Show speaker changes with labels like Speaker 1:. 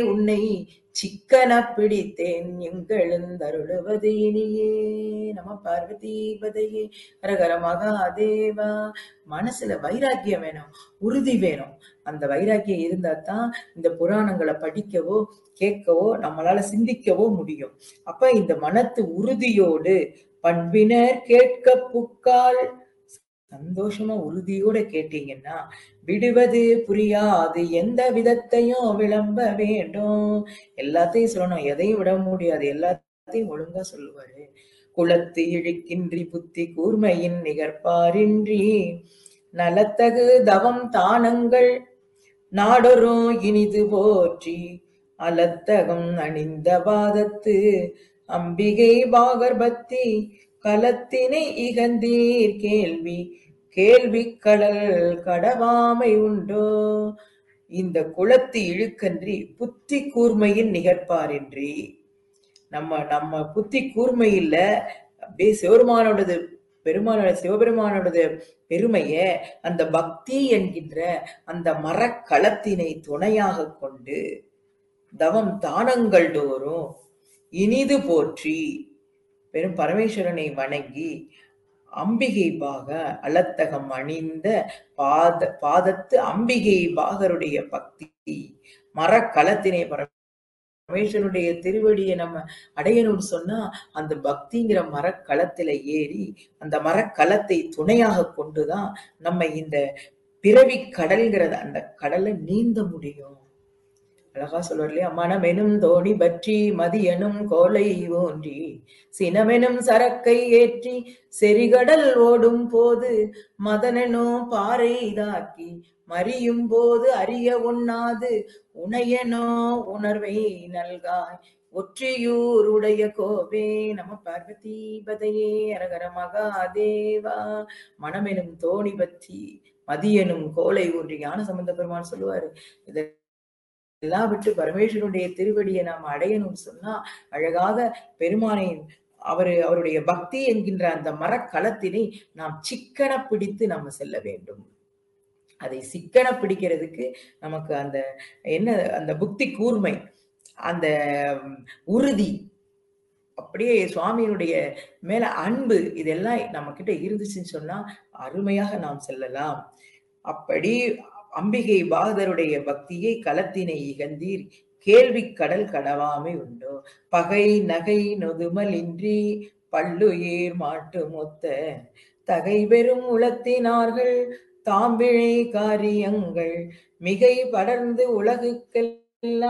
Speaker 1: உன்னை சிக்கன பிடித்தேன் எங்களெந்தருளுவது இனியே நம பார்வதி பதையே ஹரஹர மகாதேவா மனசுல வைராக்கியம் வேணும் உறுதி வேணும் அந்த வைராக்கியம் இருந்தா தான் இந்த புராணங்களை படிக்கவோ கேட்கவோ நம்மளால சிந்திக்கவோ முடியும் அப்ப இந்த மனத்து உறுதியோடு பண்பினர் கேட்க புக்கால் சந்தோஷமா உறுதியோட கேட்டீங்கன்னா விடுவது புரியாது எந்த விதத்தையும் விளம்ப வேண்டும் எல்லாத்தையும் சொல்லணும் எதையும் விட முடியாது எல்லாத்தையும் ஒழுங்கா சொல்லுவாரு குளத்து இழுக்கின்றி புத்தி கூர்மையின் நிகர்பாரின்றி நலத்தகு தவம் தானங்கள் நாடொரும் இனிது போற்றி அலத்தகம் அணிந்த பாதத்து அம்பிகை பாகர்பத்தி கலத்தினை இகந்தீர் கேள்வி கேள்வி கடல் கடவாமை உண்டோ இந்த குளத்து இழுக்கன்றி புத்தி கூர்மையின் நிகர்ப்பாரின்றி நம்ம நம்ம புத்தி கூர்மை இல்ல அப்படியே சிவபெருமானோடது பெருமானோட சிவபெருமானோடது பெருமைய அந்த பக்தி என்கின்ற அந்த மரக்களத்தினை துணையாக கொண்டு தவம் தானங்கள் தோறும் இனிது போற்றி பெரும் பரமேஸ்வரனை வணங்கி அம்பிகை பாக அலத்தகம் அணிந்த பாத பாதத்து அம்பிகை பாகருடைய பக்தி மரக்களத்தினை பரமேஸ்வரனுடைய திருவடியை நம்ம அடையணும்னு சொன்னா அந்த பக்திங்கிற மரக்களத்துல ஏறி அந்த மரக்களத்தை துணையாக கொண்டுதான் நம்ம இந்த பிறவி கடல்ங்கிறத அந்த கடலை நீந்த முடியும் அழகா சொல்வார் இல்லையா மனமெனும் தோணி பற்றி மதியனும் கோலை ஓன்றி சினமெனும் சரக்கை ஏற்றி செறிகடல் ஓடும் போது மதனனும் பாறை இதாக்கி மறியும் போது அறிய உண்ணாது உனையனோ உணர்வை நல்காய் ஒற்றியூர் உடைய கோவே நம பார்வதி பதையே அரகர மகாதேவா மனமெனும் தோணி பற்றி மதியனும் கோலை ஊன்றி ஞான சம்பந்த பெருமான் சொல்லுவாரு இதை எல்லாம் விட்டு பரமேஸ்வரனுடைய திருவடியை நாம் அடையணும்னு சொன்னா அழகாக பெருமானை அவரு அவருடைய பக்தி என்கின்ற அந்த மரக்களத்தினை நாம் சிக்கன பிடித்து நம்ம செல்ல வேண்டும் அதை சிக்கன பிடிக்கிறதுக்கு நமக்கு அந்த என்ன அந்த புக்தி கூர்மை அந்த உறுதி அப்படியே சுவாமியினுடைய மேல அன்பு இதெல்லாம் நம்ம கிட்ட இருந்துச்சுன்னு சொன்னா அருமையாக நாம் செல்லலாம் அப்படி அம்பிகை பாகதருடைய பக்தியை களத்தினை இகந்தீர் கேள்வி கடல் கடவாமை உண்டோ பகை நகை நொதுமல் இன்றி பல்லுயிர் மாட்டு மொத்த தகை பெறும் உளத்தினார்கள் தாம்பிழை காரியங்கள் மிகை படர்ந்து உலகுக்கெல்லாம்